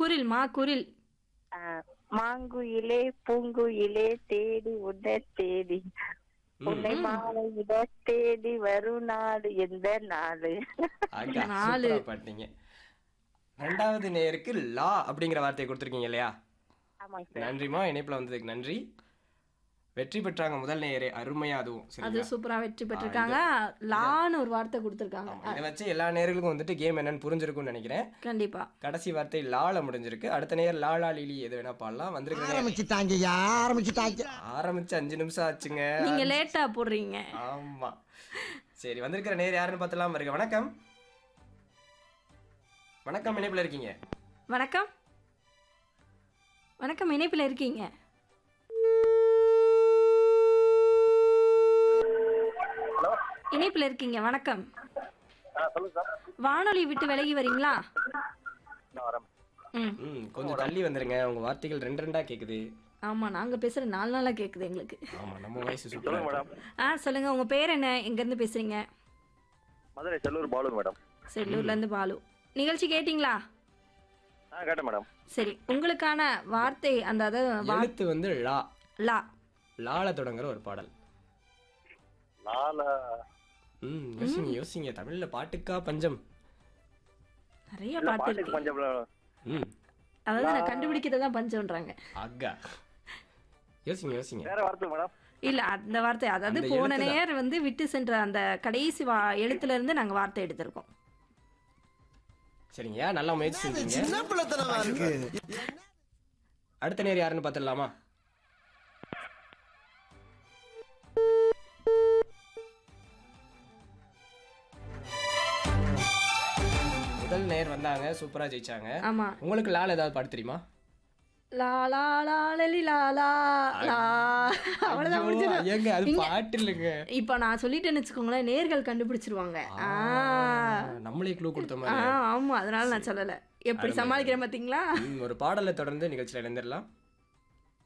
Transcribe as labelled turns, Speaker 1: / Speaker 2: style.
Speaker 1: குரில் மா குரில்
Speaker 2: ஆ, மாங்குயிலே பூங்குயிலே தேடி உன்னை தேடி உன்னை மாலையிட தேடி வரும் நாடு எந்த நாடு
Speaker 3: ஆகா,
Speaker 1: நாலு.
Speaker 3: சூப்பரா பாட்டீங்க ரெண்டாவது நேருக்கு லா அப்படிங்கிற வார்த்தையை கொடுத்துருக்கீங்க இல்லையா
Speaker 2: ஆமாங்க சார்
Speaker 3: நன்றிமா இணைப்புல வந்ததுக்கு நன்றி வெற்றி பெற்றாங்க முதல் நேயரே அருமையா அதுவும்
Speaker 1: அது
Speaker 3: சரிங்களா
Speaker 1: சூப்பரா வெற்றி பெற்றிருக்காங்க லான்னு ஒரு வார்த்தை கொடுத்துருக்காங்க
Speaker 3: இதை வச்சு எல்லா நேர்களுக்கும் வந்துட்டு கேம் என்னன்னு புரிஞ்சிருக்கும்னு நினைக்கிறேன்
Speaker 1: கண்டிப்பா
Speaker 3: கடைசி வார்த்தை லால முடிஞ்சிருக்கு அடுத்த நேயர் லாலா லீலி எது வேணா பாடலாம் வந்திருக்கிற நேயர்
Speaker 4: ஆரம்பிச்சுட்டாங்கய்யா ஆரம்பிச்சுட்டாங்க
Speaker 3: ஆரம்பிச்சு அஞ்சு நிமிஷம் ஆச்சுங்க
Speaker 1: நீங்க லேட்டா போடுறீங்க
Speaker 3: ஆமா சரி வந்திருக்கிற நேர் யாருன்னு பார்த்தலாம் வருக வணக்கம் வணக்கம் இணைப்புல இருக்கீங்க
Speaker 1: வணக்கம் வணக்கம் இணைப்பில் இருக்கீங்க இணைப்பில் இருக்கீங்க வணக்கம் வானொலி விட்டு விலகி வரீங்களா ம்
Speaker 3: ம் கொஞ்சம் தள்ளி வந்துருங்க உங்க வார்த்தைகள் ரெண்டு ரெண்டா கேக்குது
Speaker 1: ஆமா நாங்க பேசுற நாலு நாளா கேக்குது எங்களுக்கு
Speaker 3: ஆமா நம்ம வயசு சூப்பரா இருக்கு.
Speaker 1: ஆ சொல்லுங்க உங்க பேர் என்ன எங்க இருந்து பேசுறீங்க
Speaker 5: மதுரை செல்லூர் பாலு மேடம்
Speaker 1: செல்லூர்ல இருந்து பாலு நிகழ்ச்சி கேட்டிங்களா
Speaker 5: ஆ கேட்டேன் மேடம்
Speaker 1: சரி உங்களுக்கான வார்த்தை அந்த அதாவது வா-
Speaker 3: எழுத்து வந்து லா
Speaker 1: லா
Speaker 3: லால தொடங்குற ஒரு பாடல்
Speaker 5: நால
Speaker 3: ம் யோசிங்க யோசிங்க தமிழ்ல பாட்டுக்கா பஞ்சம்
Speaker 1: நிறைய
Speaker 5: இல்ல
Speaker 1: பாட்டு
Speaker 5: பாட்டுக்கு
Speaker 1: இருக்கு
Speaker 5: பஞ்சம்ல
Speaker 3: ம்
Speaker 1: அதாவது நான் கண்டுபிடிக்கிறதா பஞ்சம்ன்றாங்க
Speaker 3: அக்கா யோசிங்க யோசிங்க
Speaker 5: வேற வார்த்தை மேடம்
Speaker 1: இல்ல அந்த வார்த்தை அதாவது
Speaker 3: அந்த
Speaker 1: போன
Speaker 3: எழுத்து தான்.
Speaker 1: நேர் வந்து விட்டு சென்ற அந்த கடைசி வா எழுத்துல இருந்து நாங்க வார்த்தை எடுத்திருக்கோம்
Speaker 3: சரிங்க நல்லா முயற்சி செஞ்சீங்க
Speaker 4: சின்ன பிள்ளைத்தனமா இருக்கு
Speaker 3: அடுத்த நேர் யாருன்னு பார்த்துடலாமா முதல் நேர் வந்தாங்க சூப்பரா ஜெயிச்சாங்க
Speaker 1: ஆமா
Speaker 3: உங்களுக்கு லால் ஏதாவது பாட தெரியுமா
Speaker 1: லா லா லா லலி லா லா லா அவ்வளவுதான்
Speaker 3: ஐயோ,
Speaker 1: முடிஞ்சிடும்
Speaker 3: ஏங்க அது
Speaker 1: இங்க-
Speaker 3: பாட்டு இல்லைங்க
Speaker 1: இப்ப நான் சொல்லிட்டேன்னு வச்சுக்கோங்களேன் நேர்கள் கண்டுபிடிச்சிருவாங்க ஆ
Speaker 3: நம்மளே க்ளூ கொடுத்த
Speaker 1: ஆ
Speaker 3: மாதிரி
Speaker 1: ஆமா அதனால நான் சொல்லல எப்படி சமாளிக்கிறேன் பாத்தீங்களா
Speaker 3: ம், ஒரு பாடலை தொடர்ந்து நிகழ்ச்சியில் இணைந்திடலாம்